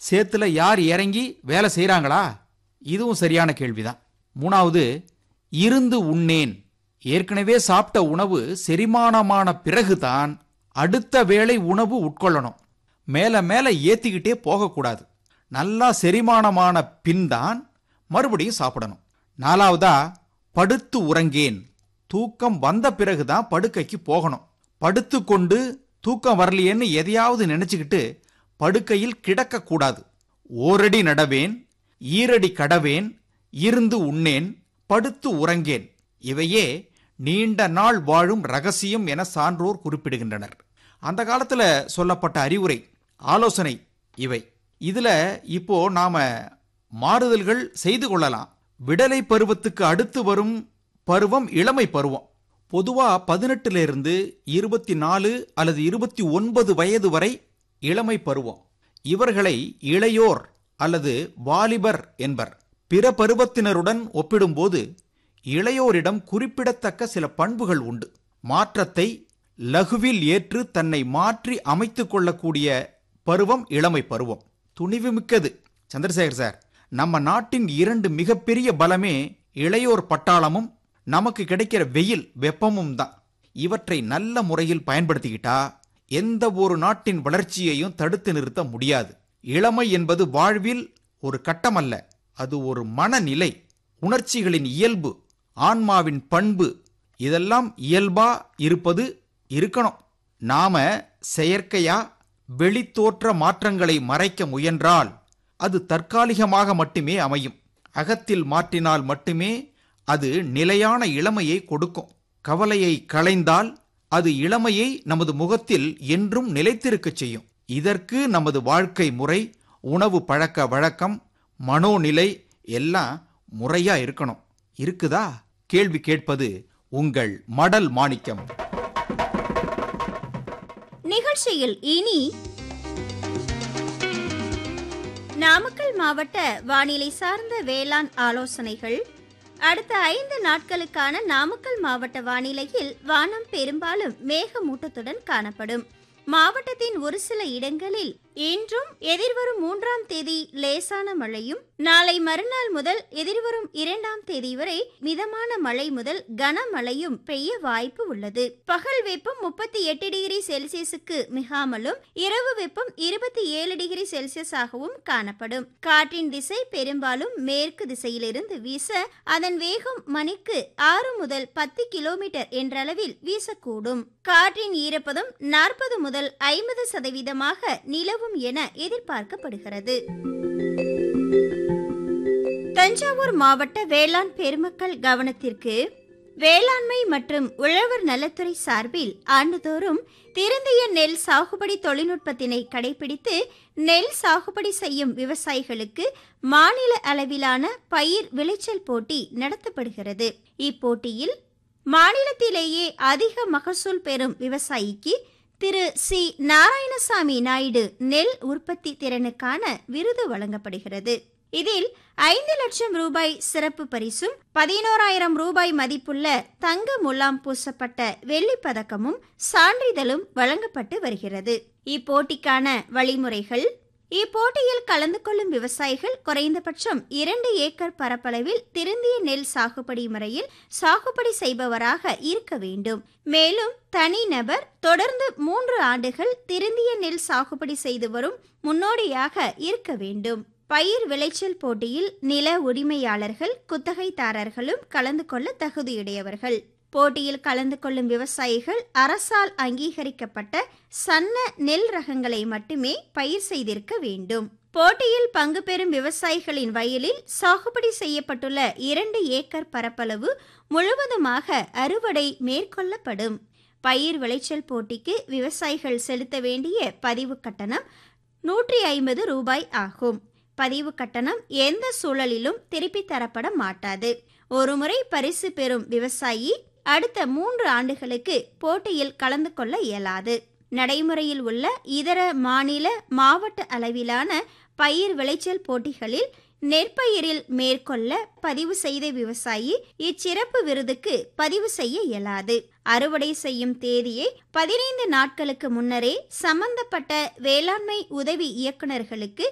சேத்துல யார் இறங்கி வேலை செய்றாங்களா இதுவும் சரியான கேள்விதான் மூணாவது இருந்து உண்ணேன் ஏற்கனவே சாப்பிட்ட உணவு செரிமானமான பிறகுதான் அடுத்த வேளை உணவு உட்கொள்ளணும் மேல மேல ஏத்திக்கிட்டே போகக்கூடாது நல்லா செரிமானமான பின் தான் மறுபடியும் சாப்பிடணும் நாலாவதா படுத்து உறங்கேன் தூக்கம் வந்த பிறகுதான் படுக்கைக்கு போகணும் படுத்து கொண்டு தூக்கம் வரலையேன்னு எதையாவது நினைச்சுக்கிட்டு படுக்கையில் கிடக்கக்கூடாது ஓரடி நடவேன் ஈரடி கடவேன் இருந்து உண்ணேன் படுத்து உறங்கேன் இவையே நீண்ட நாள் வாழும் ரகசியம் என சான்றோர் குறிப்பிடுகின்றனர் அந்த காலத்துல சொல்லப்பட்ட அறிவுரை ஆலோசனை இவை இதுல இப்போ நாம மாறுதல்கள் செய்து கொள்ளலாம் விடலை பருவத்துக்கு அடுத்து வரும் பருவம் இளமை பருவம் பொதுவா பதினெட்டுல இருந்து இருபத்தி நாலு அல்லது இருபத்தி ஒன்பது வயது வரை இளமை பருவம் இவர்களை இளையோர் அல்லது வாலிபர் என்பர் பிற பருவத்தினருடன் ஒப்பிடும்போது இளையோரிடம் குறிப்பிடத்தக்க சில பண்புகள் உண்டு மாற்றத்தை லகுவில் ஏற்று தன்னை மாற்றி அமைத்துக் கொள்ளக்கூடிய பருவம் இளமை பருவம் துணிவு மிக்கது சந்திரசேகர் சார் நம்ம நாட்டின் இரண்டு மிகப்பெரிய பலமே இளையோர் பட்டாளமும் நமக்கு கிடைக்கிற வெயில் வெப்பமும் தான் இவற்றை நல்ல முறையில் பயன்படுத்திக்கிட்டா எந்த ஒரு நாட்டின் வளர்ச்சியையும் தடுத்து நிறுத்த முடியாது இளமை என்பது வாழ்வில் ஒரு கட்டமல்ல அது ஒரு மனநிலை உணர்ச்சிகளின் இயல்பு ஆன்மாவின் பண்பு இதெல்லாம் இயல்பா இருப்பது இருக்கணும் நாம செயற்கையா வெளித்தோற்ற மாற்றங்களை மறைக்க முயன்றால் அது தற்காலிகமாக மட்டுமே அமையும் அகத்தில் மாற்றினால் மட்டுமே அது நிலையான இளமையை கொடுக்கும் கவலையை களைந்தால் அது இளமையை நமது முகத்தில் என்றும் நிலைத்திருக்கச் செய்யும் இதற்கு நமது வாழ்க்கை முறை உணவு பழக்க வழக்கம் மனோநிலை எல்லாம் முறையா இருக்கணும் இருக்குதா கேள்வி கேட்பது உங்கள் மடல் மாணிக்கம் நிகழ்ச்சியில் இனி நாமக்கல் மாவட்ட வானிலை சார்ந்த வேளாண் ஆலோசனைகள் அடுத்த ஐந்து நாட்களுக்கான நாமக்கல் மாவட்ட வானிலையில் வானம் பெரும்பாலும் மேகமூட்டத்துடன் காணப்படும் மாவட்டத்தின் ஒரு சில இடங்களில் இன்றும் எதிர்வரும் மூன்றாம் தேதி லேசான மழையும் நாளை மறுநாள் முதல் எதிர்வரும் இரண்டாம் தேதி வரை மிதமான மழை முதல் கனமழையும் பெய்ய வாய்ப்பு உள்ளது பகல் வெப்பம் முப்பத்தி எட்டு டிகிரி செல்சியஸுக்கு மிகாமலும் இரவு வெப்பம் இருபத்தி ஏழு டிகிரி செல்சியஸாகவும் காணப்படும் காற்றின் திசை பெரும்பாலும் மேற்கு திசையிலிருந்து வீச அதன் வேகம் மணிக்கு ஆறு முதல் பத்து கிலோமீட்டர் என்றளவில் வீசக்கூடும் காற்றின் ஈரப்பதம் நாற்பது முதல் ஐம்பது சதவீதமாக நிலவும் என எதிர்பார்க்கப்படுகிறது தஞ்சாவூர் மாவட்ட வேளாண் பெருமக்கள் கவனத்திற்கு வேளாண்மை மற்றும் உழவர் நலத்துறை சார்பில் ஆண்டுதோறும் திருந்திய நெல் சாகுபடி தொழில்நுட்பத்தினை கடைபிடித்து நெல் சாகுபடி செய்யும் விவசாயிகளுக்கு மாநில அளவிலான பயிர் விளைச்சல் போட்டி நடத்தப்படுகிறது இப்போட்டியில் மாநிலத்திலேயே அதிக மகசூல் பெறும் விவசாயிக்கு திரு சி நாராயணசாமி நாயுடு நெல் உற்பத்தி திறனுக்கான விருது வழங்கப்படுகிறது இதில் ஐந்து லட்சம் ரூபாய் சிறப்பு பரிசும் பதினோராயிரம் ரூபாய் மதிப்புள்ள தங்க முலாம் பூசப்பட்ட வெள்ளிப் பதக்கமும் சான்றிதழும் வழங்கப்பட்டு வருகிறது இப்போட்டிக்கான வழிமுறைகள் இப்போட்டியில் கலந்து கொள்ளும் விவசாயிகள் குறைந்தபட்சம் இரண்டு ஏக்கர் பரப்பளவில் திருந்திய நெல் சாகுபடி முறையில் சாகுபடி செய்பவராக இருக்க வேண்டும் மேலும் தனிநபர் தொடர்ந்து மூன்று ஆண்டுகள் திருந்திய நெல் சாகுபடி செய்து வரும் முன்னோடியாக இருக்க வேண்டும் பயிர் விளைச்சல் போட்டியில் நில உரிமையாளர்கள் குத்தகைதாரர்களும் கலந்து கொள்ள தகுதியுடையவர்கள் போட்டியில் கலந்து கொள்ளும் விவசாயிகள் அரசால் அங்கீகரிக்கப்பட்ட சன்ன நெல் ரகங்களை மட்டுமே பயிர் செய்திருக்க வேண்டும் போட்டியில் பங்கு பெறும் விவசாயிகளின் வயலில் சாகுபடி செய்யப்பட்டுள்ள இரண்டு ஏக்கர் பரப்பளவு முழுவதுமாக அறுவடை மேற்கொள்ளப்படும் பயிர் விளைச்சல் போட்டிக்கு விவசாயிகள் செலுத்த வேண்டிய பதிவு கட்டணம் நூற்றி ஐம்பது ரூபாய் ஆகும் பதிவு கட்டணம் எந்த சூழலிலும் திருப்பித் தரப்பட மாட்டாது ஒருமுறை பரிசு பெறும் விவசாயி அடுத்த மூன்று ஆண்டுகளுக்கு போட்டியில் கலந்து கொள்ள இயலாது நடைமுறையில் உள்ள இதர மாநில மாவட்ட அளவிலான பயிர் விளைச்சல் போட்டிகளில் நெற்பயிரில் மேற்கொள்ள பதிவு செய்த விவசாயி இச்சிறப்பு விருதுக்கு பதிவு செய்ய இயலாது அறுவடை செய்யும் தேதியை பதினைந்து நாட்களுக்கு முன்னரே சம்பந்தப்பட்ட வேளாண்மை உதவி இயக்குநர்களுக்கு